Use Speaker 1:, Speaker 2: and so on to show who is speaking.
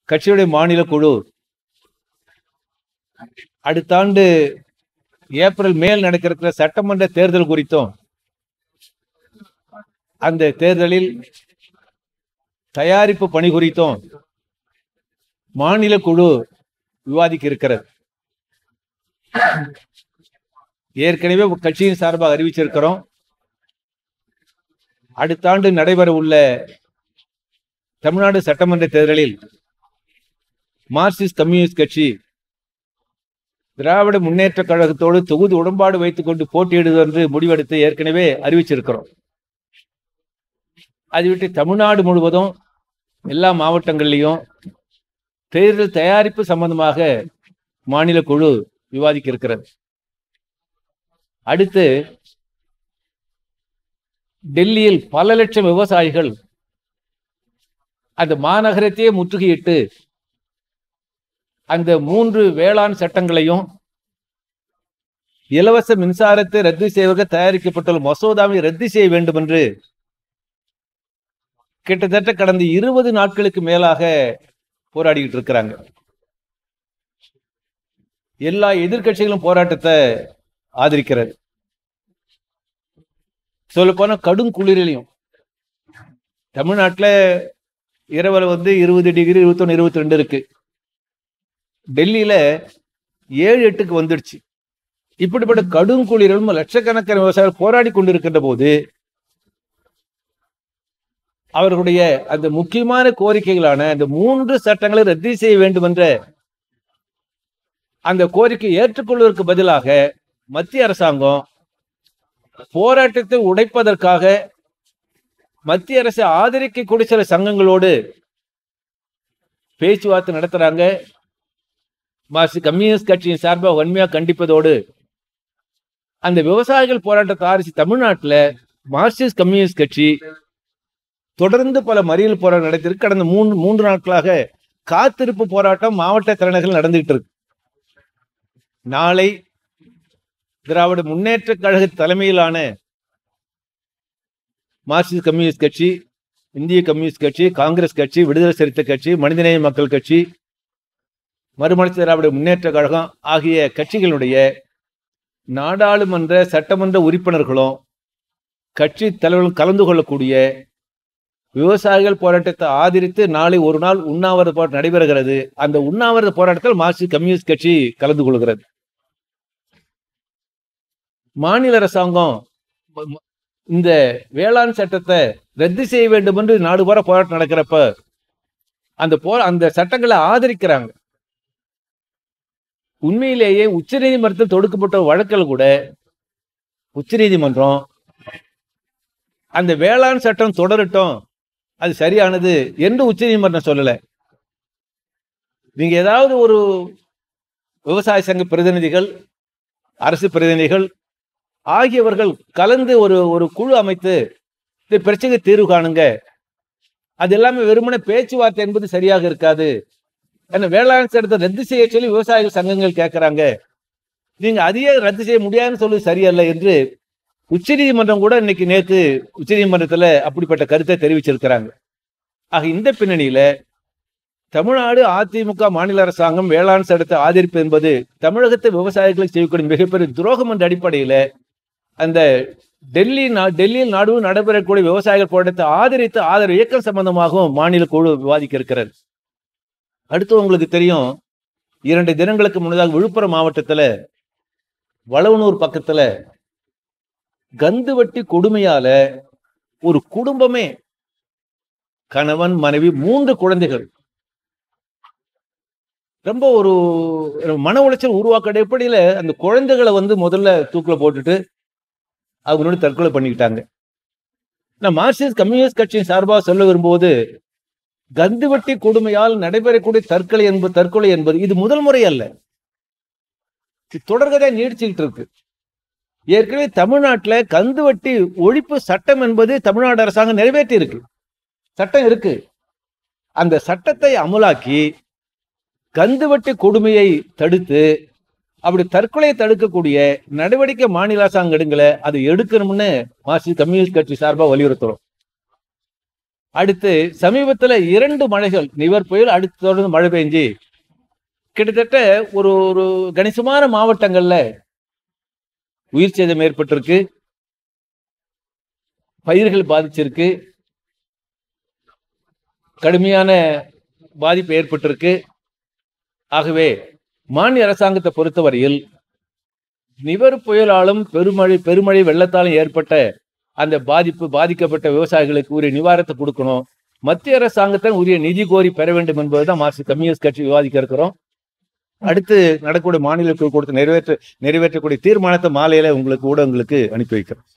Speaker 1: கட்சியுடைய மாநில குழு அடுத்த ஆண்டு ஏப்ரல் மேல் நடக்கிற சட்டமன்ற தேர்தல் குறித்தும் அந்த தேர்தலில் தயாரிப்பு பணி குறித்தும் மாநில குழு விவாதிக்க இருக்கிறது ஏற்கனவே கட்சியின் சார்பாக அறிவிச்சிருக்கிறோம் அடுத்த ஆண்டு நடைபெற உள்ள தமிழ்நாடு சட்டமன்ற தேர்தலில் மார்க்சிஸ்ட் கம்யூனிஸ்ட் கட்சி திராவிட முன்னேற்ற கழகத்தோடு தொகுதி உடன்பாடு வைத்துக் கொண்டு போட்டியிடுவது என்று முடிவெடுத்து ஏற்கனவே அறிவிச்சிருக்கிறோம் அதை விட்டு தமிழ்நாடு முழுவதும் எல்லா மாவட்டங்கள்லையும் தேர்தல் தயாரிப்பு சம்பந்தமாக மாநில குழு விவாதிக்க இருக்கிறது அடுத்து டெல்லியில் பல லட்சம் விவசாயிகள் அந்த மாநகரத்தையே முற்றுகையிட்டு அந்த மூன்று வேளாண் சட்டங்களையும் இலவச மின்சாரத்தை ரத்து செய்வதற்கு தயாரிக்கப்பட்டுள்ள மசோதாவை ரத்து செய்ய வேண்டும் என்று கிட்டத்தட்ட கடந்த இருபது நாட்களுக்கு மேலாக போராடிக்கிட்டு இருக்கிறாங்க எல்லா எதிர்க்கட்சிகளும் போராட்டத்தை ஆதரிக்கிறது சொல்லப்போனா கடும் குளிரிலையும் தமிழ்நாட்டில் இரவில் வந்து இருபது டிகிரி இருபத்தொன்னு இருபத்தி ரெண்டு இருக்கு டெல்லியில ஏழு எட்டுக்கு வந்துடுச்சு இப்படிப்பட்ட கடும் குளிரிலும் லட்சக்கணக்கான விவசாயிகள் போராடி கொண்டிருக்கின்ற போது அவர்களுடைய அந்த முக்கியமான கோரிக்கைகளான அந்த மூன்று சட்டங்களை ரத்து செய்ய வேண்டும் என்ற அந்த கோரிக்கை ஏற்றுக்கொள்வதற்கு பதிலாக மத்திய அரசாங்கம் போராட்டத்தை உடைப்பதற்காக மத்திய அரசை ஆதரிக்கக்கூடிய சில சங்கங்களோடு பேச்சுவார்த்தை நடத்துறாங்க மார்க்சிஸ்ட் கம்யூனிஸ்ட் கட்சியின் சார்பாக வன்மையாக கண்டிப்பதோடு அந்த விவசாயிகள் போராட்டத்தை ஆரம்பிச்சு தமிழ்நாட்டில் மார்க்சிஸ்ட் கம்யூனிஸ்ட் கட்சி தொடர்ந்து பல மறியல் போராட்டம் நடத்திருக்கு கடந்த மூன்று மூன்று நாட்களாக காத்திருப்பு போராட்டம் மாவட்ட தலைநகரில் நடந்துகிட்டு இருக்கு நாளை திராவிட முன்னேற்ற கழக தலைமையிலான மார்க்சிஸ்ட் கம்யூனிஸ்ட் கட்சி இந்திய கம்யூனிஸ்ட் கட்சி காங்கிரஸ் கட்சி விடுதலை சிறுத்தை கட்சி மனிதநேய மக்கள் கட்சி மறுமலர்ச்சி திராவிட முன்னேற்ற கழகம் ஆகிய கட்சிகளுடைய நாடாளுமன்ற சட்டமன்ற உறுப்பினர்களும் கட்சி தலைவர்களும் கலந்து கொள்ளக்கூடிய விவசாயிகள் போராட்டத்தை ஆதரித்து நாளை ஒரு நாள் உண்ணாவிரத போராட்டம் நடைபெறுகிறது அந்த உண்ணாவிரத போராட்டத்தில் மார்க்சிஸ்ட் கம்யூனிஸ்ட் கட்சி கலந்து கொள்கிறது மாநில அரசாங்கம் இந்த வேளாண் சட்டத்தை ரத்து செய்ய வேண்டும் என்று நாடு பூரா போராட்டம் நடக்கிறப்ப அந்த போ அந்த சட்டங்களை ஆதரிக்கிறாங்க உண்மையிலேயே உச்சநீதிமன்றத்தில் தொடுக்கப்பட்ட வழக்கில் கூட உச்சநீதிமன்றம் அந்த வேளாண் சட்டம் தொடரட்டும் அது சரியானது என்று உச்சநீதிமன்றம் சொல்லல நீங்க ஏதாவது ஒரு விவசாய சங்க பிரதிநிதிகள் அரசு பிரதிநிதிகள் ஆகியவர்கள் கலந்து ஒரு ஒரு குழு அமைத்து இந்த பிரச்சனைக்கு தீர்வு காணுங்க அது எல்லாமே வெறுமனே பேச்சுவார்த்தை என்பது சரியாக இருக்காது ஏன்னா வேளாண் சட்டத்தை ரத்து செய்ய சொல்லி விவசாயிகள் சங்கங்கள் கேட்கறாங்க நீங்க அதையே ரத்து செய்ய முடியாதுன்னு சொல்லி சரியல்ல என்று உச்சநீதிமன்றம் கூட இன்னைக்கு நேற்று உச்சநீதிமன்றத்துல அப்படிப்பட்ட கருத்தை தெரிவிச்சிருக்கிறாங்க ஆக இந்த பின்னணியில தமிழ்நாடு அதிமுக மாநில அரசாங்கம் வேளாண் சட்டத்தை ஆதரிப்பு என்பது தமிழகத்தை விவசாயிகளுக்கு செய்யக்கூடிய மிகப்பெரிய துரோகம் என்ற அடிப்படையில அந்த டெல்லி நா டெல்லியில் நாடு நடைபெறக்கூடிய விவசாயிகள் போராட்டத்தை ஆதரித்து ஆதரவு இயக்கம் சம்பந்தமாகவும் மாநில குழு விவாதிக்க இருக்கிறது அடுத்து உங்களுக்கு தெரியும் இரண்டு தினங்களுக்கு முன்னதாக விழுப்புரம் மாவட்டத்துல வளவனூர் பக்கத்துல கந்துவட்டி கொடுமையால ஒரு குடும்பமே கணவன் மனைவி மூன்று குழந்தைகள் ரொம்ப ஒரு மன உளைச்சல் உருவாக்க அடிப்படையில அந்த குழந்தைகளை வந்து முதல்ல தூக்கில போட்டுட்டு அவங்களோட தற்கொலை பண்ணிக்கிட்டாங்க நான் மார்க்சிஸ்ட் கம்யூனிஸ்ட் கட்சியின் சார்பாக சொல்ல விரும்புவது கந்துவட்டி கொடுமையால் நடைபெறக்கூடிய தற்கொலை என்பது தற்கொலை என்பது இது முதல் முறை அல்ல தொடர்கதை நீடிச்சுக்கிட்டு இருக்கு ஏற்கனவே தமிழ்நாட்டில் கந்துவட்டி ஒழிப்பு சட்டம் என்பது தமிழ்நாடு அரசாங்கம் நிறைவேற்றி இருக்கு சட்டம் இருக்கு அந்த சட்டத்தை அமலாக்கி கந்துவட்டி கொடுமையை தடுத்து அப்படி தற்கொலையை தடுக்கக்கூடிய நடவடிக்கை மாநில அரசாங்கம் எடுங்கள அதை எடுக்கணும்னு மார்க்சிஸ்ட் கம்யூனிஸ்ட் கட்சி சார்பாக வலியுறுத்துறோம் அடுத்து சமீபத்துல இரண்டு மழைகள் நிவர் புயல் அடுத்து தொடர்ந்து மழை பெஞ்சு கிட்டத்தட்ட ஒரு ஒரு கணிசமான மாவட்டங்கள்ல உயிர் சேதம் ஏற்பட்டிருக்கு பயிர்கள் பாதிச்சிருக்கு கடுமையான பாதிப்பு ஏற்பட்டிருக்கு ஆகவே மாநில அரசாங்கத்தை பொறுத்தவரையில் நிவர் புயலாலும் பெருமழை பெருமழை வெள்ளத்தாலும் ஏற்பட்ட அந்த பாதிப்பு பாதிக்கப்பட்ட விவசாயிகளுக்கு உரிய நிவாரணத்தை கொடுக்கணும் மத்திய அரசாங்கத்தை உரிய நிதி கோரி பெற வேண்டும் என்பதுதான் மார்க்சிஸ்ட் கம்யூனிஸ்ட் கட்சி விவாதிக்க இருக்கிறோம் அடுத்து நடக்கக்கூடிய மாநில குழு கொடுத்து நிறைவேற்ற நிறைவேற்றக்கூடிய தீர்மானத்தை மாலையில உங்களுக்கு ஊடகங்களுக்கு அனுப்பி வைக்கிறோம்